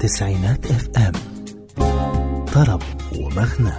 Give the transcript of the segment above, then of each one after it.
تسعينات اف ام طرب ومغنى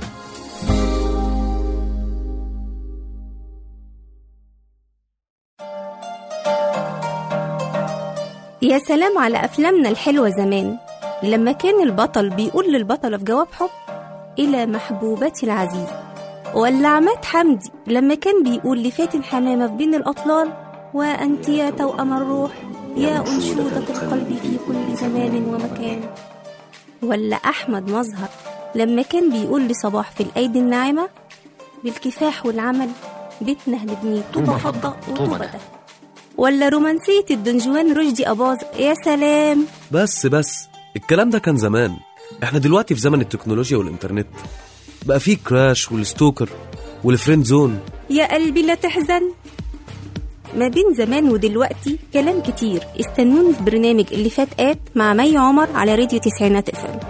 يا سلام على أفلامنا الحلوة زمان لما كان البطل بيقول للبطلة في جواب حب إلى محبوبتي العزيزة ولا عماد حمدي لما كان بيقول لفاتن حمامة في بين الأطلال وأنت يا توأم الروح يا أنشودة القلب في كل زمان ومكان ولا أحمد مظهر لما كان بيقول لصباح في الأيدي الناعمة بالكفاح والعمل بيتنا هنبنيه طوبة فضة وطوبة ده ولا رومانسية الدنجوان رشدي أباظ يا سلام بس بس الكلام ده كان زمان احنا دلوقتي في زمن التكنولوجيا والإنترنت بقى فيه كراش والستوكر والفريند زون يا قلبي لا تحزن ما بين زمان ودلوقتي كلام كتير استنوني في برنامج اللي فات آت مع مي عمر على راديو تسعينات اف ام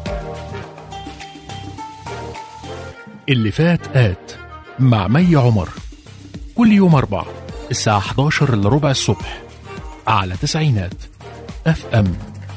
اللي فات آت مع مي عمر كل يوم أربعة الساعة 11 إلا ربع الصبح على تسعينات اف ام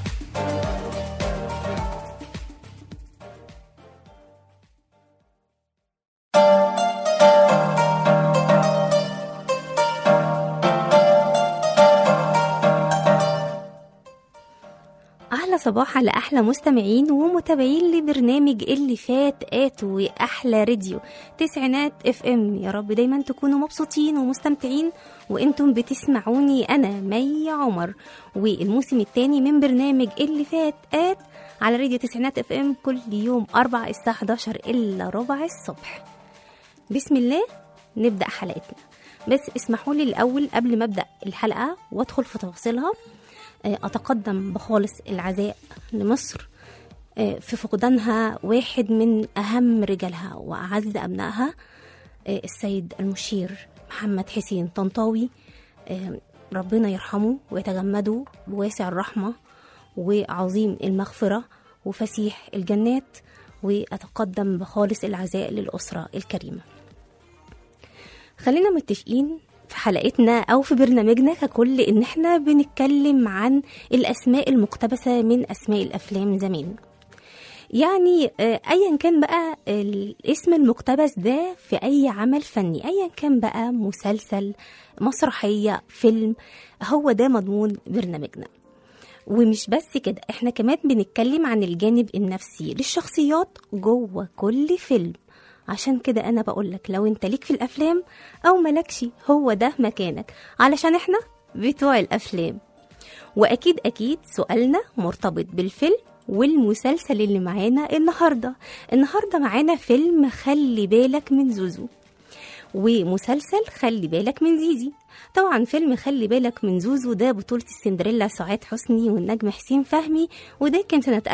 أحلى صباح على أحلى مستمعين ومتابعين لبرنامج اللي فات آت وأحلى راديو تسعينات اف ام يا رب دايما تكونوا مبسوطين ومستمتعين وانتم بتسمعوني أنا مي عمر والموسم الثاني من برنامج اللي فات آت على راديو تسعينات اف ام كل يوم أربع الساعة 11 إلا ربع الصبح بسم الله نبدأ حلقتنا بس اسمحوا لي الأول قبل ما أبدأ الحلقة وأدخل في تفاصيلها أتقدم بخالص العزاء لمصر في فقدانها واحد من أهم رجالها وأعز أبنائها السيد المشير محمد حسين طنطاوي ربنا يرحمه ويتجمده بواسع الرحمة وعظيم المغفرة وفسيح الجنات وأتقدم بخالص العزاء للأسرة الكريمة خلينا متفقين في حلقتنا او في برنامجنا ككل ان احنا بنتكلم عن الاسماء المقتبسه من اسماء الافلام زمان يعني ايا كان بقى الاسم المقتبس ده في اي عمل فني ايا كان بقى مسلسل مسرحيه فيلم هو ده مضمون برنامجنا ومش بس كده احنا كمان بنتكلم عن الجانب النفسي للشخصيات جوه كل فيلم عشان كده انا بقولك لو انت ليك في الافلام او ملكش هو ده مكانك علشان احنا بتوع الافلام واكيد اكيد سؤالنا مرتبط بالفيلم والمسلسل اللي معانا النهارده النهارده معانا فيلم خلي بالك من زوزو ومسلسل خلي بالك من زيزي طبعا فيلم خلي بالك من زوزو ده بطولة السندريلا سعاد حسني والنجم حسين فهمي وده كان سنة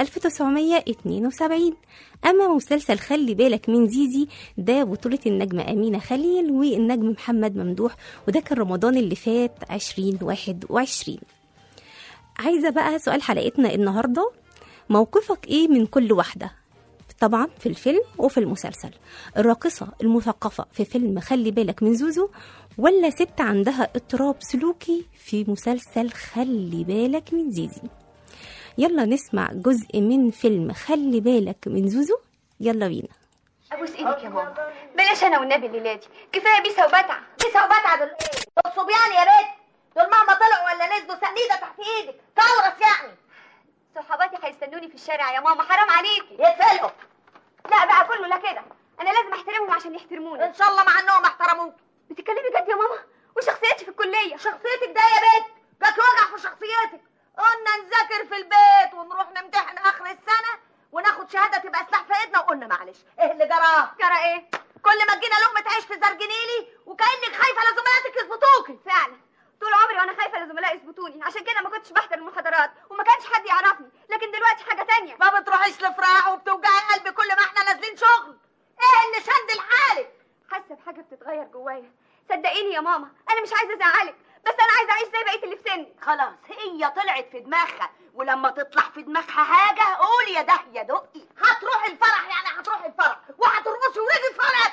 1972 أما مسلسل خلي بالك من زيزي ده بطولة النجمة أمينة خليل والنجم محمد ممدوح وده كان رمضان اللي فات 2021 عايزة بقى سؤال حلقتنا النهاردة موقفك إيه من كل واحدة طبعا في الفيلم وفي المسلسل الراقصة المثقفة في فيلم خلي بالك من زوزو ولا ست عندها اضطراب سلوكي في مسلسل خلي بالك من زيزي يلا نسمع جزء من فيلم خلي بالك من زوزو يلا بينا ابوس ايدك يا ماما بلاش انا والنبي الليله دي كفايه بيسا وبتعه بيسا وبتعه دول ايه دول صبيان يا بنت دول مهما طلعوا ولا نزلوا سنيده تحت ايدك كورس يعني صحباتي هيستنوني في الشارع يا ماما حرام عليكي يتفلقوا لا بقى كله لا كده انا لازم احترمهم عشان يحترموني ان شاء الله مع انهم احترموك بتتكلمي جد يا ماما وشخصيتي في الكليه شخصيتك ده يا بنت جاك وجع في شخصيتك قلنا نذاكر في البيت ونروح نمتحن اخر السنه وناخد شهاده تبقى سلاح في ايدنا وقلنا معلش ايه اللي جراه جرى ايه كل ما تجينا لقمه عيش في زرجنيلي وكانك خايفه على زملاتك يظبطوكي فعلا طول عمري وانا خايفه لزملائي يظبطوني عشان كده ما كنتش بحضر المحاضرات وما كانش حد يعرفني لكن دلوقتي حاجه تانية ما بتروحيش لفراح وبتوجعي قلبي كل ما احنا نازلين شغل ايه اللي شد لحالك حاسه بحاجه بتتغير جوايا صدقيني يا ماما انا مش عايزه ازعلك بس انا عايزه اعيش زي بقيه اللي في سني خلاص هي طلعت في دماغها ولما تطلع في دماغها حاجه قولي يا ده يا دقي هتروحي الفرح يعني هتروحي الفرح وهترقصي ورجلي فرقت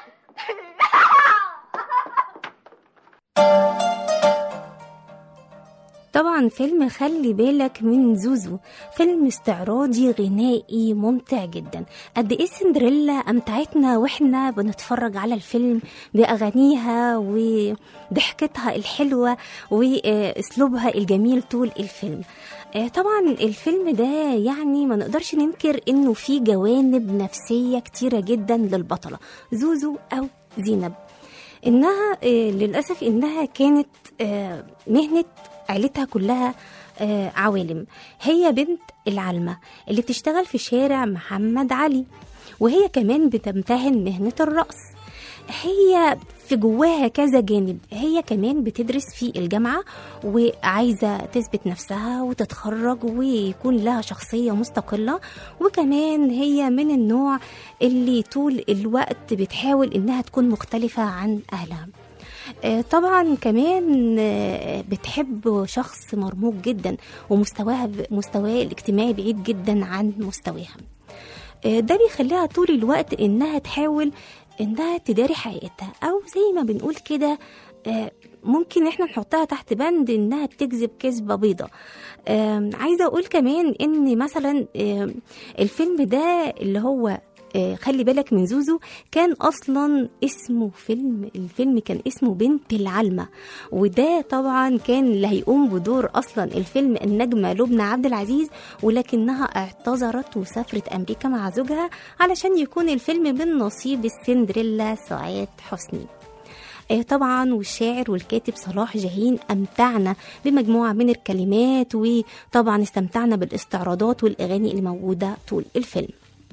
طبعا فيلم خلي بالك من زوزو فيلم استعراضي غنائي ممتع جدا قد ايه سندريلا امتعتنا واحنا بنتفرج على الفيلم باغانيها وضحكتها الحلوه واسلوبها الجميل طول الفيلم آه، طبعا الفيلم ده يعني ما نقدرش ننكر انه فيه جوانب نفسيه كتيره جدا للبطله زوزو او زينب انها آه، للاسف انها كانت آه، مهنه عيلتها كلها آه، عوالم هي بنت العلمة اللي بتشتغل في شارع محمد علي وهي كمان بتمتهن مهنة الرقص هي في جواها كذا جانب هي كمان بتدرس في الجامعة وعايزة تثبت نفسها وتتخرج ويكون لها شخصية مستقلة وكمان هي من النوع اللي طول الوقت بتحاول انها تكون مختلفة عن اهلها آه، طبعا كمان آه، بتحب شخص مرموق جدا ومستواها مستواه الاجتماعي بعيد جدا عن مستواها آه، ده بيخليها طول الوقت انها تحاول انها تداري حقيقتها او زي ما بنقول كده آه، ممكن احنا نحطها تحت بند انها بتكذب كذبه بيضه آم، عايزه اقول كمان ان مثلا آم، الفيلم ده اللي هو آه، خلي بالك من زوزو كان اصلا اسمه فيلم الفيلم كان اسمه بنت العلمة وده طبعا كان اللي هيقوم بدور اصلا الفيلم النجمة لبنى عبد العزيز ولكنها اعتذرت وسافرت امريكا مع زوجها علشان يكون الفيلم من نصيب السندريلا سعاد حسني آه، طبعا والشاعر والكاتب صلاح جاهين امتعنا بمجموعه من الكلمات وطبعا استمتعنا بالاستعراضات والاغاني اللي موجوده طول الفيلم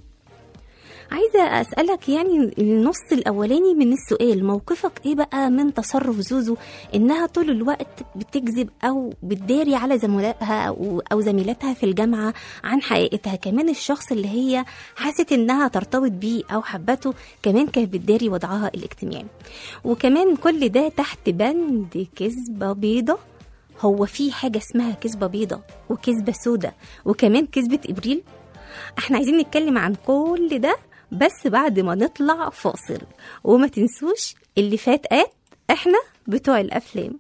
عايزه اسالك يعني النص الاولاني من السؤال موقفك ايه بقى من تصرف زوزو انها طول الوقت بتكذب او بتداري على زملائها او أو زميلاتها في الجامعه عن حقيقتها كمان الشخص اللي هي حست انها ترتبط بيه او حبته كمان كانت بتداري وضعها الاجتماعي وكمان كل ده تحت بند كذبه بيضه هو في حاجه اسمها كذبه بيضه وكذبه سودة وكمان كذبه ابريل احنا عايزين نتكلم عن كل ده بس بعد ما نطلع فاصل وما تنسوش اللي فات قات احنا بتوع الافلام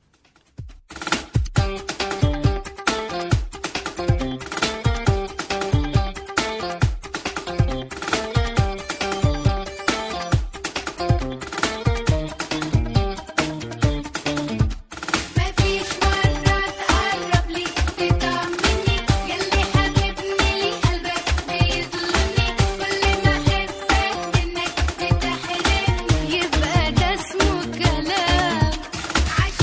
مفيش مرة تقرب لي تطمني ياللي حبيبني لي قلبك بيظلمني كل ما احبك منك بتحرمني يبقى ده اسمه كلام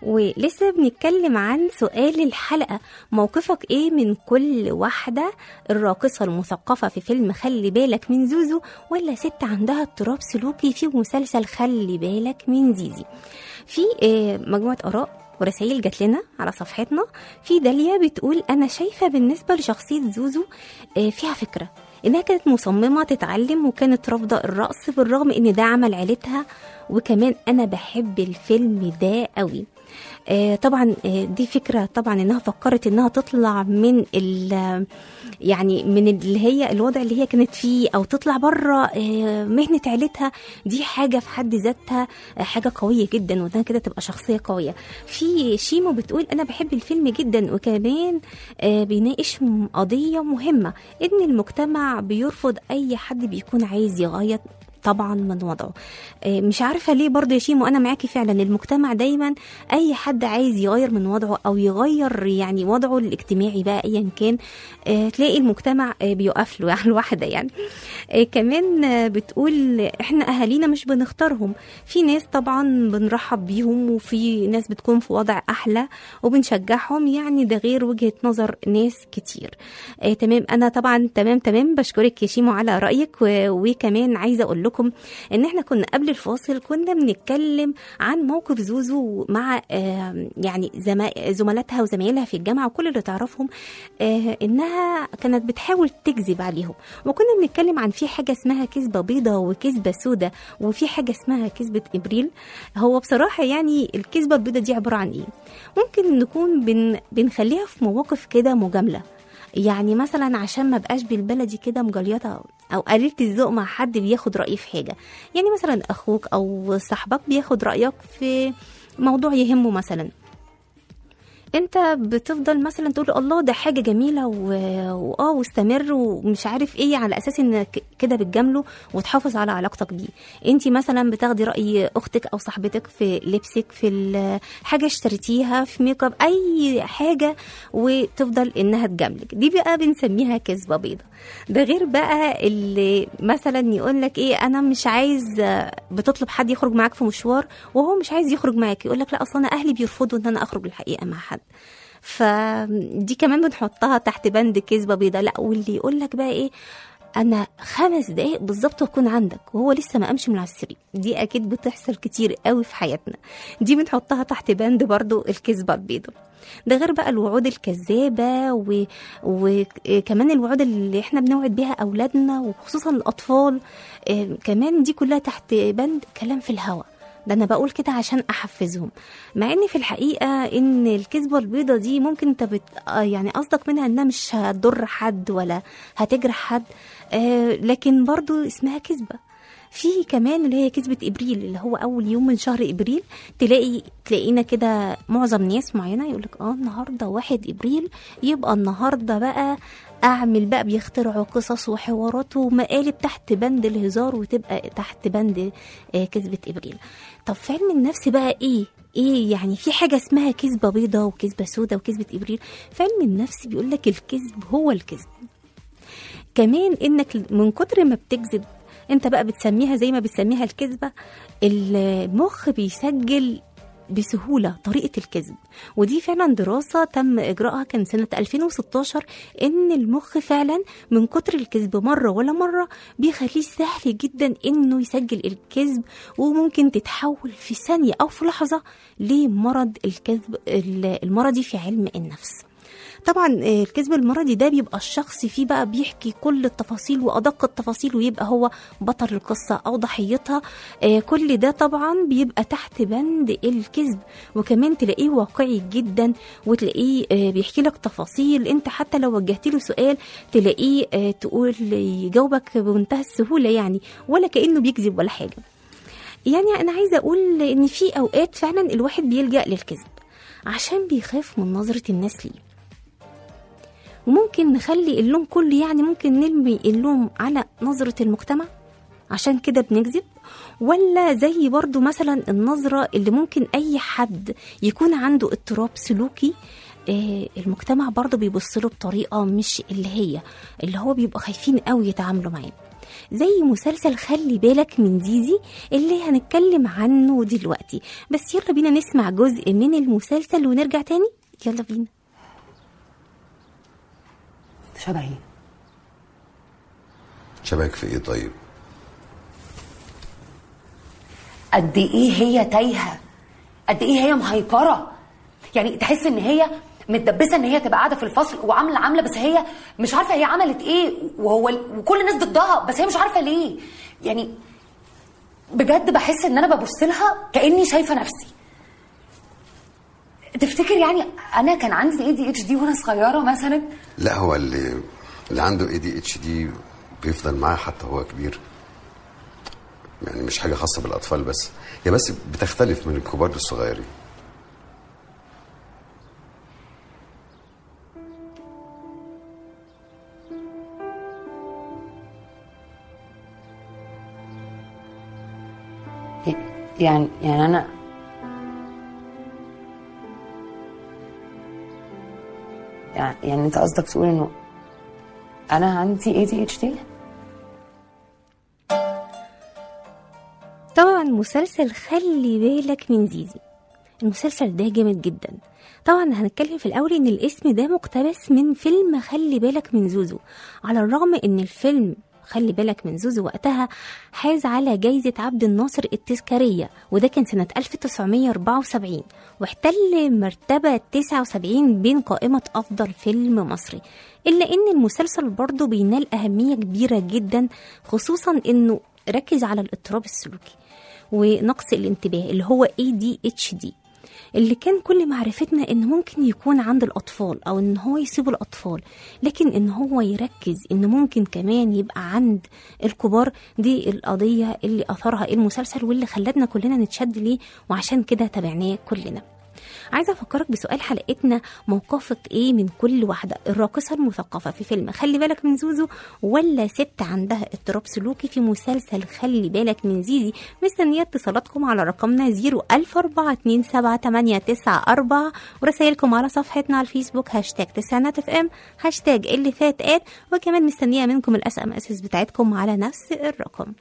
ولسه بنتكلم عن سؤال الحلقة موقفك ايه من كل واحدة الراقصة المثقفة في فيلم خلي بالك من زوزو ولا ست عندها اضطراب سلوكي في مسلسل خلي بالك من زيزي في آه، مجموعة آراء ورسائل جات لنا على صفحتنا في داليا بتقول أنا شايفة بالنسبة لشخصية زوزو آه، فيها فكرة إنها كانت مصممة تتعلم وكانت رافضة الرقص بالرغم إن ده عمل عيلتها وكمان أنا بحب الفيلم ده قوي آه، طبعا آه، دي فكرة طبعا إنها فكرت إنها تطلع من ال يعني من اللي هي الوضع اللي هي كانت فيه او تطلع بره آه، مهنه عيلتها دي حاجه في حد ذاتها آه، حاجه قويه جدا وده كده تبقى شخصيه قويه في شيمو بتقول انا بحب الفيلم جدا وكمان آه، بيناقش م- قضيه مهمه ان المجتمع بيرفض اي حد بيكون عايز يغير طبعا من وضعه آه، مش عارفه ليه برضه يا شيمو انا معاكي فعلا المجتمع دايما اي حد عايز يغير من وضعه او يغير يعني وضعه الاجتماعي بقى ايا كان آه، تلاقي المجتمع آه، بيقف له على الواحده يعني آه، كمان آه، بتقول احنا اهالينا مش بنختارهم في ناس طبعا بنرحب بيهم وفي ناس بتكون في وضع احلى وبنشجعهم يعني ده غير وجهه نظر ناس كتير آه، تمام انا طبعا تمام تمام بشكرك يا شيمو على رايك و- وكمان عايزه اقول لكم ان احنا كنا قبل الفاصل كنا بنتكلم عن موقف زوزو مع آه، يعني زما- زملاتها وزمايلها في الجامعه وكل اللي تعرفهم آه، انها كانت بتحاول تكذب عليهم وكنا بنتكلم عن في حاجه اسمها كذبه بيضه وكذبه سودة وفي حاجه اسمها كذبه ابريل هو بصراحه يعني الكذبه البيضه دي عباره عن ايه ممكن نكون بن بنخليها في مواقف كده مجامله يعني مثلا عشان ما بقاش بالبلدي كده مجليطه او قليله الذوق مع حد بياخد رايي في حاجه يعني مثلا اخوك او صاحبك بياخد رايك في موضوع يهمه مثلا انت بتفضل مثلا تقول الله ده حاجه جميله و- واه واستمر ومش عارف ايه على اساس انك كده بتجامله وتحافظ على علاقتك بيه انت مثلا بتاخدي راي اختك او صاحبتك في لبسك في ال- حاجه اشتريتيها في ميك اب اي حاجه وتفضل انها تجاملك دي بقى بنسميها كذبه بيضه ده غير بقى اللي مثلا يقول لك ايه انا مش عايز بتطلب حد يخرج معاك في مشوار وهو مش عايز يخرج معاك يقول لك لا اصلا انا اهلي بيرفضوا ان انا اخرج الحقيقه مع حد فدي كمان بنحطها تحت بند كذبه بيضاء لا واللي يقول لك بقى ايه انا خمس دقايق بالظبط واكون عندك وهو لسه ما قامش من على السرير دي اكيد بتحصل كتير قوي في حياتنا دي بنحطها تحت بند برضو الكذبه البيضاء ده غير بقى الوعود الكذابه و... وكمان الوعود اللي احنا بنوعد بيها اولادنا وخصوصا الاطفال آه، كمان دي كلها تحت بند كلام في الهوا ده انا بقول كده عشان احفزهم مع ان في الحقيقه ان الكذبه البيضه دي ممكن انت بت... آه يعني قصدك منها انها مش هتضر حد ولا هتجرح حد آه لكن برضو اسمها كذبه في كمان اللي هي كذبة إبريل اللي هو أول يوم من شهر إبريل تلاقي تلاقينا كده معظم ناس معينة يقولك اه النهاردة واحد إبريل يبقى النهاردة بقى أعمل بقى بيخترعوا قصص وحوارات ومقالب تحت بند الهزار وتبقى تحت بند آه كذبة إبريل طب في علم النفس بقى إيه ايه يعني في حاجه اسمها كذبه بيضه وكذبه سودة وكذبه ابريل في علم النفس بيقول لك الكذب هو الكذب كمان انك من كتر ما بتكذب انت بقى بتسميها زي ما بتسميها الكذبه المخ بيسجل بسهولة طريقة الكذب ودي فعلا دراسة تم إجراءها كان سنة 2016 إن المخ فعلا من كتر الكذب مرة ولا مرة بيخليه سهل جدا إنه يسجل الكذب وممكن تتحول في ثانية أو في لحظة لمرض الكذب المرضي في علم النفس طبعا آه، الكذب المرضي ده بيبقى الشخص فيه بقى بيحكي كل التفاصيل وادق التفاصيل ويبقى هو بطل القصه او ضحيتها آه، كل ده طبعا بيبقى تحت بند الكذب وكمان تلاقيه واقعي جدا وتلاقيه آه، بيحكي لك تفاصيل انت حتى لو وجهت له سؤال تلاقيه آه، تقول يجاوبك بمنتهى السهوله يعني ولا كانه بيكذب ولا حاجه يعني انا عايزه اقول ان في اوقات فعلا الواحد بيلجا للكذب عشان بيخاف من نظره الناس ليه وممكن نخلي اللوم كله يعني ممكن نرمي اللوم على نظرة المجتمع عشان كده بنكذب ولا زي برضو مثلا النظرة اللي ممكن أي حد يكون عنده اضطراب سلوكي آه، المجتمع برضو بيبص له بطريقة مش اللي هي اللي هو بيبقى خايفين قوي يتعاملوا معاه زي مسلسل خلي بالك من زيزي اللي هنتكلم عنه دلوقتي بس يلا بينا نسمع جزء من المسلسل ونرجع تاني يلا بينا شبهي شبهك في ايه طيب قد ايه هي تايهه قد ايه هي مهيبره يعني تحس ان هي متدبسه ان هي تبقى قاعده في الفصل وعامله عامله بس هي مش عارفه هي عملت ايه وهو وكل الناس ضدها بس هي مش عارفه ليه يعني بجد بحس ان انا ببص لها كاني شايفه نفسي تفتكر يعني انا كان عندي اي دي اتش دي وانا صغيره مثلا لا هو اللي اللي عنده اي دي اتش دي بيفضل معاه حتى هو كبير يعني مش حاجه خاصه بالاطفال بس هي بس بتختلف من الكبار للصغيرين يعني يعني انا يعني, يعني انت قصدك تقول انه انا عندي اي دي اتش دي طبعا مسلسل خلي بالك من زيزي المسلسل ده جامد جدا طبعا هنتكلم في الاول ان الاسم ده مقتبس من فيلم خلي بالك من زوزو على الرغم ان الفيلم خلي بالك من زوزو وقتها حاز على جايزة عبد الناصر التذكارية وده كان سنة 1974 واحتل مرتبة 79 بين قائمة أفضل فيلم مصري إلا إن المسلسل برضه بينال أهمية كبيرة جدا خصوصا إنه ركز على الاضطراب السلوكي ونقص الانتباه اللي هو ADHD اللي كان كل معرفتنا ان ممكن يكون عند الاطفال او ان هو يسيب الاطفال لكن ان هو يركز ان ممكن كمان يبقى عند الكبار دي القضيه اللي اثرها المسلسل واللي خلتنا كلنا نتشد ليه وعشان كده تابعناه كلنا عايزه افكرك بسؤال حلقتنا موقفك ايه من كل واحده الراقصه المثقفه في فيلم خلي بالك من زوزو ولا ست عندها اضطراب سلوكي في مسلسل خلي بالك من زيزي مستنيه اتصالاتكم على رقمنا 014278994 ورسائلكم على صفحتنا على الفيسبوك هاشتاج تسعينات اف ام هاشتاج اللي فات ات وكمان مستنيه منكم الاس ام اس بتاعتكم على نفس الرقم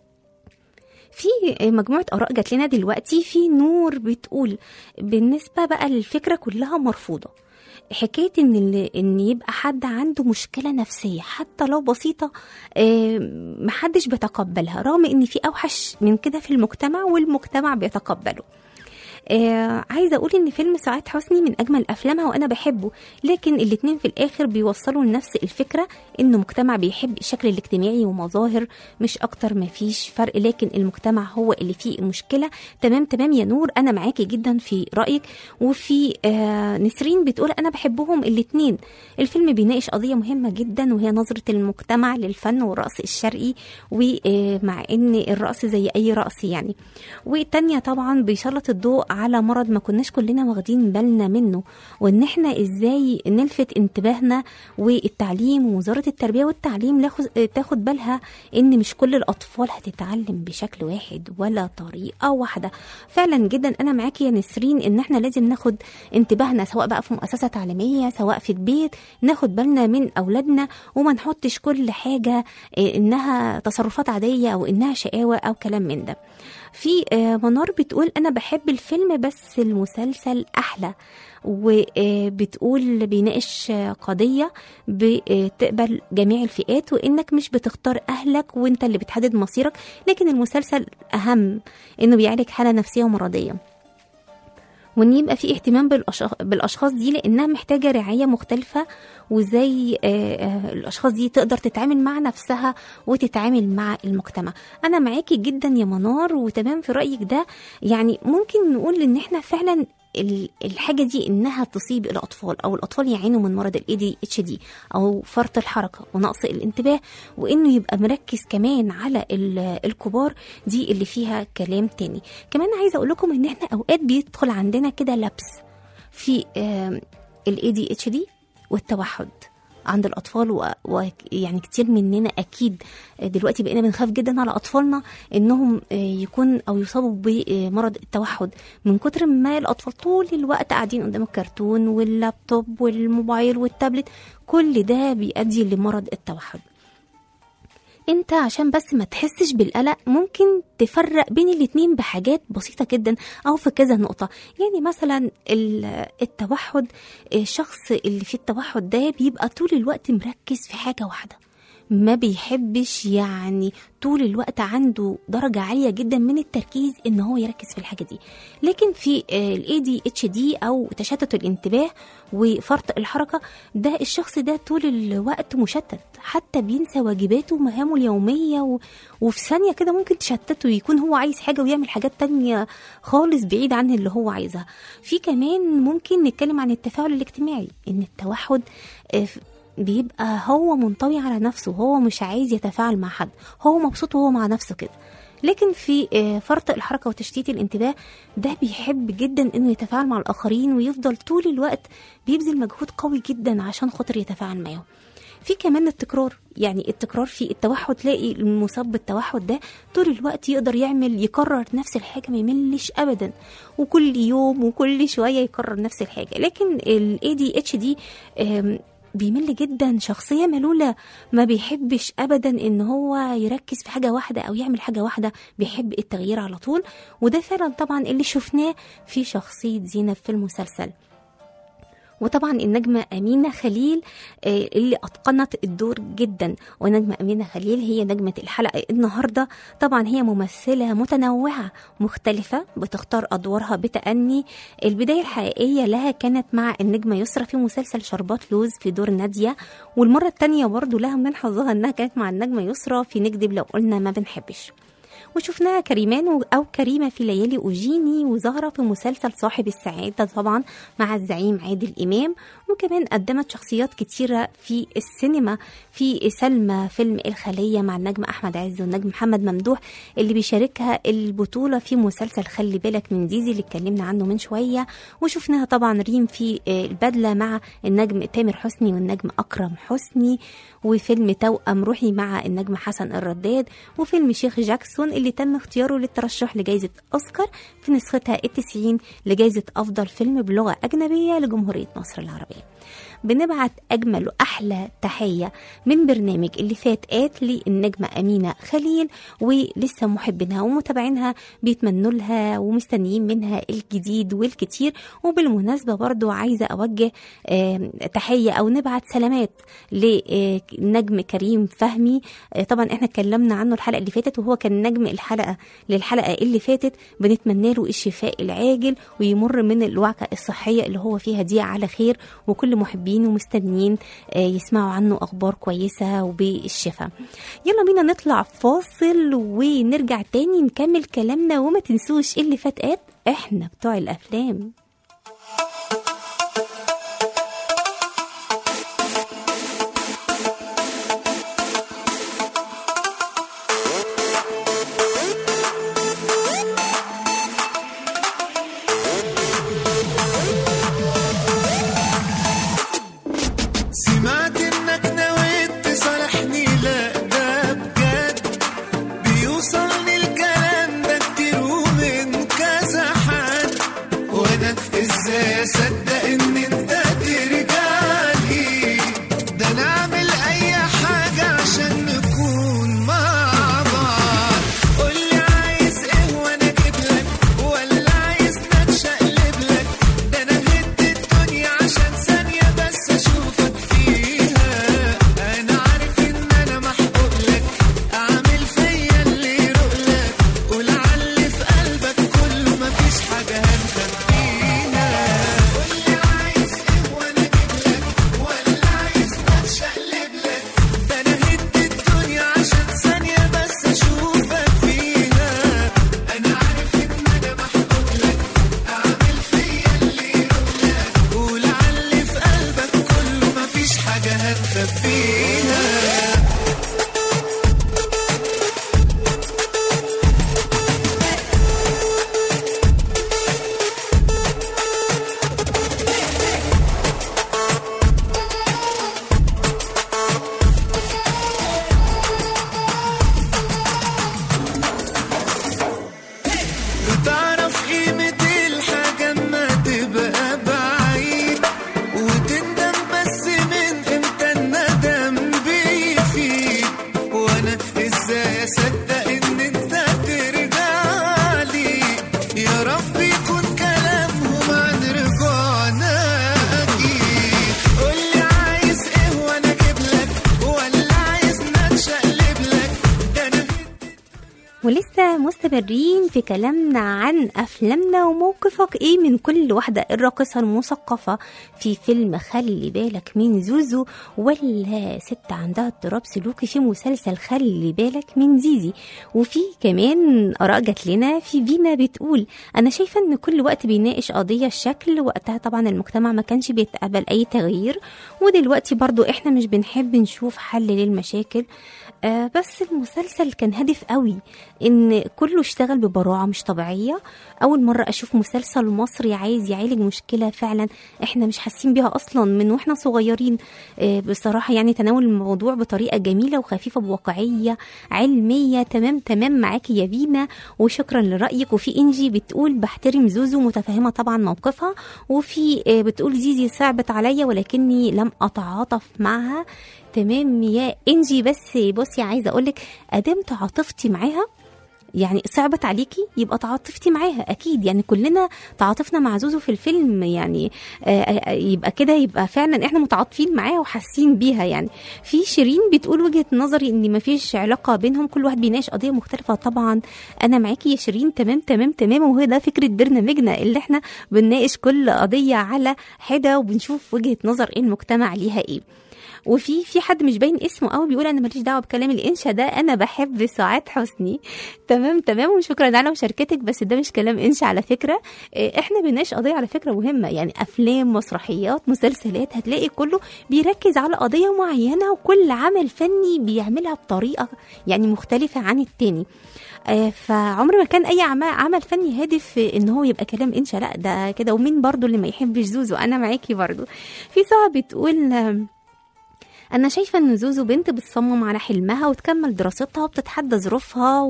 في مجموعة آراء جات لنا دلوقتي في نور بتقول بالنسبة بقى للفكرة كلها مرفوضة حكايه ان ال- ان يبقى حد عنده مشكله نفسيه حتى لو بسيطه آه، محدش بيتقبلها رغم ان في اوحش من كده في المجتمع والمجتمع بيتقبله آه عايزه اقول ان فيلم سعاد حسني من اجمل افلامها وانا بحبه لكن الاتنين في الاخر بيوصلوا لنفس الفكره انه مجتمع بيحب الشكل الاجتماعي ومظاهر مش اكتر ما فيش فرق لكن المجتمع هو اللي فيه المشكله تمام تمام يا نور انا معاكي جدا في رايك وفي آه نسرين بتقول انا بحبهم الاتنين الفيلم بيناقش قضيه مهمه جدا وهي نظره المجتمع للفن والرقص الشرقي ومع ان الرقص زي اي رقص يعني والتانية طبعا بيسلط الضوء على مرض ما كناش كلنا واخدين بالنا منه وان احنا ازاي نلفت انتباهنا والتعليم ووزارة التربية والتعليم لاخد- تاخد بالها ان مش كل الاطفال هتتعلم بشكل واحد ولا طريقة واحدة فعلا جدا انا معاكي يا نسرين ان احنا لازم ناخد انتباهنا سواء بقى في مؤسسة تعليمية سواء في البيت ناخد بالنا من اولادنا وما نحطش كل حاجة إيه، انها تصرفات عادية او انها شقاوة او كلام من ده في آه، منار بتقول انا بحب الفيلم بس المسلسل احلى وبتقول بيناقش آه، قضية بتقبل جميع الفئات وانك مش بتختار اهلك وانت اللي بتحدد مصيرك لكن المسلسل اهم انه بيعالج حالة نفسية ومرضية وان يبقى في اهتمام بالأشخاص, بالاشخاص دي لانها محتاجه رعايه مختلفه وزي آه، آه، الاشخاص دي تقدر تتعامل مع نفسها وتتعامل مع المجتمع انا معاكي جدا يا منار وتمام في رايك ده يعني ممكن نقول ان احنا فعلا ال- الحاجة دي إنها تصيب الأطفال أو الأطفال يعانوا من مرض ال ADHD أو فرط الحركة ونقص الانتباه وإنه يبقى مركز كمان على ال- الكبار دي اللي فيها كلام تاني كمان عايزة أقول لكم إن إحنا أوقات بيدخل عندنا كده لبس في ال ADHD والتوحد عند الأطفال ويعني كتير مننا أكيد دلوقتي بقينا بنخاف جدا على أطفالنا إنهم آه، يكون أو يصابوا بمرض التوحد من كتر ما الأطفال طول الوقت قاعدين قدام الكرتون واللابتوب والموبايل والتابلت كل ده بيؤدي لمرض التوحد انت عشان بس ما تحسش بالقلق ممكن تفرق بين الاتنين بحاجات بسيطة جدا او في كذا نقطة يعني مثلا ال- التوحد الشخص اللي في التوحد ده بيبقى طول الوقت مركز في حاجة واحدة ما بيحبش يعني طول الوقت عنده درجة عالية جدا من التركيز ان هو يركز في الحاجة دي لكن في الاي دي اتش دي او تشتت الانتباه وفرط الحركة ده الشخص ده طول الوقت مشتت حتى بينسى واجباته ومهامه اليومية و... وفي ثانية كده ممكن تشتته ويكون هو عايز حاجة ويعمل حاجات تانية خالص بعيد عن اللي هو عايزها في كمان ممكن نتكلم عن التفاعل الاجتماعي ان التوحد آه، بيبقى هو منطوي على نفسه هو مش عايز يتفاعل مع حد هو مبسوط وهو مع نفسه كده لكن في آه، فرط الحركة وتشتيت الانتباه ده بيحب جدا انه يتفاعل مع الاخرين ويفضل طول الوقت بيبذل مجهود قوي جدا عشان خاطر يتفاعل معاهم في كمان التكرار يعني التكرار في التوحد تلاقي المصاب بالتوحد ده طول الوقت يقدر يعمل يكرر نفس الحاجه ما يملش ابدا وكل يوم وكل شويه يكرر نفس الحاجه لكن الاي دي اتش دي بيمل جدا شخصية ملولة ما بيحبش أبدا إن هو يركز في حاجة واحدة أو يعمل حاجة واحدة بيحب التغيير على طول وده فعلا طبعا اللي شفناه في شخصية زينب في المسلسل وطبعا النجمة أمينة خليل آه، اللي أتقنت الدور جدا ونجمة أمينة خليل هي نجمة الحلقة النهاردة طبعا هي ممثلة متنوعة مختلفة بتختار أدوارها بتأني البداية الحقيقية لها كانت مع النجمة يسرا في مسلسل شربات لوز في دور نادية والمرة التانية برضو لها من حظها أنها كانت مع النجمة يسرا في نكذب لو قلنا ما بنحبش وشفناها كريمان و- أو كريمة في ليالي أوجيني وزهرة في مسلسل صاحب السعادة طبعا مع الزعيم عادل إمام وكمان قدمت شخصيات كتيرة في السينما في سلمى فيلم الخلية مع النجم أحمد عز والنجم محمد ممدوح اللي بيشاركها البطولة في مسلسل خلي بالك من زيزي اللي اتكلمنا عنه من شوية وشفناها طبعا ريم في آه، البدلة مع النجم تامر حسني والنجم أكرم حسني وفيلم توأم روحي مع النجم حسن الرداد وفيلم شيخ جاكسون اللي تم اختياره للترشح لجائزة أوسكار في نسختها التسعين لجائزة أفضل فيلم بلغة أجنبية لجمهورية مصر العربية بنبعت أجمل وأحلى تحية من برنامج اللي فات آت للنجمة أمينة خليل ولسه محبينها ومتابعينها بيتمنوا لها ومستنيين منها الجديد والكتير وبالمناسبة برضو عايزة أوجه آم، تحية أو نبعت سلامات لنجم كريم فهمي آه، طبعا احنا اتكلمنا عنه الحلقة اللي فاتت وهو كان نجم الحلقة للحلقة اللي فاتت بنتمنى له الشفاء العاجل ويمر من الوعكة الصحية اللي هو فيها دي على خير وكل محبين ومستنيين آه، يسمعوا عنه أخبار كويسة وبالشفاء يلا بينا نطلع فاصل ونرجع تاني نكمل كلامنا وما تنسوش اللي فات آت احنا بتوع الأفلام سمعت انك نويت تصالحني لا ده بجد بيوصلني الكلام ده كتير ومن كذا حد وانا مستمرين في كلامنا عن أفلامنا وموقفك إيه من كل واحدة الراقصة المثقفة في فيلم خلي بالك من زوزو ولا ست عندها اضطراب سلوكي في مسلسل خلي بالك من زيزي وفي كمان آراء جات لنا في فينا بتقول أنا شايفة إن كل وقت بيناقش قضية الشكل وقتها طبعا المجتمع ما كانش بيتقبل أي تغيير ودلوقتي برضو إحنا مش بنحب نشوف حل للمشاكل آه بس المسلسل كان هادف قوي ان كله اشتغل ببراعه مش طبيعيه اول مره اشوف مسلسل مصري عايز يعالج مشكله فعلا احنا مش حاسين بيها اصلا من واحنا صغيرين آه بصراحه يعني تناول الموضوع بطريقه جميله وخفيفه بواقعيه علميه تمام تمام معاكي يا بينا وشكرا لرايك وفي انجي بتقول بحترم زوزو متفهمه طبعا موقفها وفي آه بتقول زيزي صعبت عليا ولكني لم اتعاطف معها تمام يا انجي بس بصي عايزه اقولك ادام تعاطفتي معاها يعني صعبت عليكي يبقى تعاطفتي معاها اكيد يعني كلنا تعاطفنا مع زوزو في الفيلم يعني آه، آه، يبقى كده يبقى فعلا احنا متعاطفين معاها وحاسين بيها يعني في شيرين بتقول وجهه نظري ان مفيش علاقه بينهم كل واحد بيناقش قضيه مختلفه طبعا انا معاكي يا شيرين تمام تمام تمام وهو ده فكره برنامجنا اللي احنا بنناقش كل قضيه على حده وبنشوف وجهه نظر المجتمع ليها ايه وفي في حد مش باين اسمه قوي بيقول انا ماليش دعوه بكلام الانشا ده انا بحب سعاد حسني تمام تمام وشكرا على مشاركتك بس ده مش كلام انشا على فكره إيه، احنا بنناقش قضيه على فكره مهمه يعني افلام مسرحيات مسلسلات هتلاقي كله بيركز على قضيه معينه وكل عمل فني بيعملها بطريقه يعني مختلفه عن التاني آه، فعمر ما كان اي عمل, عمل فني هادف ان هو يبقى كلام انشا لا ده كده ومين برضو اللي ما يحبش زوزو انا معاكي برضو في ساعه بتقول آم، انا شايفه ان زوزو بنت بتصمم على حلمها وتكمل دراستها وبتتحدى ظروفها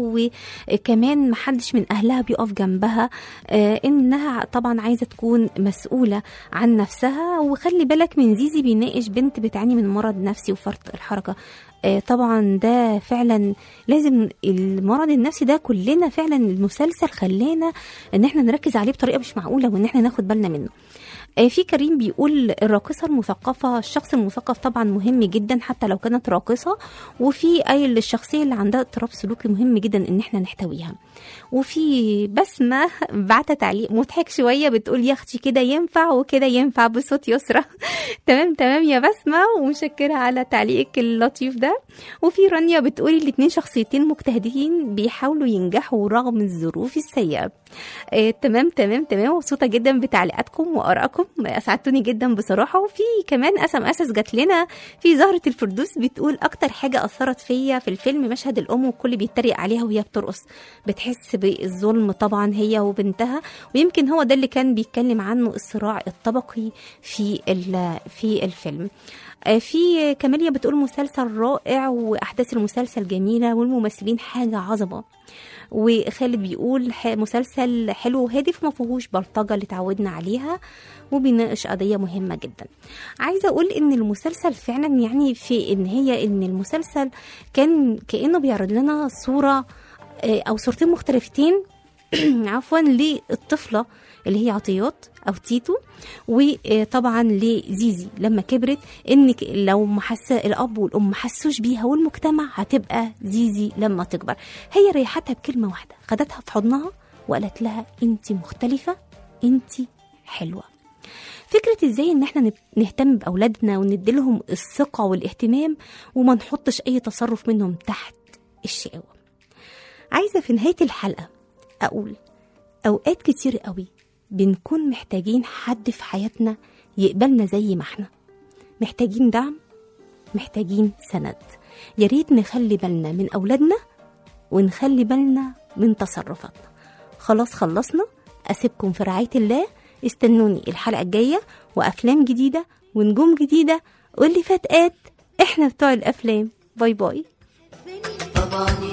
وكمان محدش من اهلها بيقف جنبها آه، انها طبعا عايزه تكون مسؤوله عن نفسها وخلي بالك من زيزي بيناقش بنت بتعاني من مرض نفسي وفرط الحركه آه، طبعا ده فعلا لازم المرض النفسي ده كلنا فعلا المسلسل خلانا ان احنا نركز عليه بطريقه مش معقوله وان احنا ناخد بالنا منه آه، في كريم بيقول الراقصة المثقفة الشخص المثقف طبعا مهم جدا حتى لو كانت راقصة وفي أي الشخصية اللي عندها اضطراب سلوكي مهم جدا إن احنا نحتويها وفي بسمة بعت تعليق مضحك شوية بتقول يا أختي كده ينفع وكده ينفع بصوت يسرى تمام تمام يا بسمة ومشكرة على تعليقك اللطيف ده وفي رانيا بتقولي الاتنين شخصيتين مجتهدين بيحاولوا ينجحوا رغم الظروف السيئة آه، تمام تمام تمام مبسوطه جدا بتعليقاتكم وارائكم اسعدتوني جدا بصراحه وفي كمان اسم اسس جات لنا في زهره الفردوس بتقول اكتر حاجه اثرت فيا في الفيلم مشهد الام والكل بيتريق عليها وهي بترقص بتحس بالظلم طبعا هي وبنتها ويمكن هو ده اللي كان بيتكلم عنه الصراع الطبقي في ال- في الفيلم آه، في كاميليا بتقول مسلسل رائع واحداث المسلسل جميله والممثلين حاجه عظمه وخالد بيقول ح- مسلسل حلو وهادف ما فيهوش بلطجه اللي اتعودنا عليها وبيناقش قضيه مهمه جدا عايزه اقول ان المسلسل فعلا يعني في ان هي ان المسلسل كان كانه بيعرض لنا صوره آه، او صورتين مختلفتين عفوا للطفله اللي هي عطيات او تيتو وطبعا لزيزي لما كبرت ان ك- لو ما حس الاب والام ما حسوش بيها والمجتمع هتبقى زيزي لما تكبر هي ريحتها بكلمه واحده خدتها في حضنها وقالت لها انت مختلفه انت حلوه فكرة ازاي ان احنا نب- نهتم باولادنا ونديلهم الثقة والاهتمام وما نحطش اي تصرف منهم تحت الشقاوة عايزة في نهاية الحلقة اقول اوقات كتير قوي بنكون محتاجين حد في حياتنا يقبلنا زي ما احنا محتاجين دعم محتاجين سند يا ريت نخلي بالنا من اولادنا ونخلي بالنا من تصرفاتنا خلاص خلصنا اسيبكم في رعايه الله استنوني الحلقه الجايه وافلام جديده ونجوم جديده واللي فات قات احنا بتوع الافلام باي باي طبعا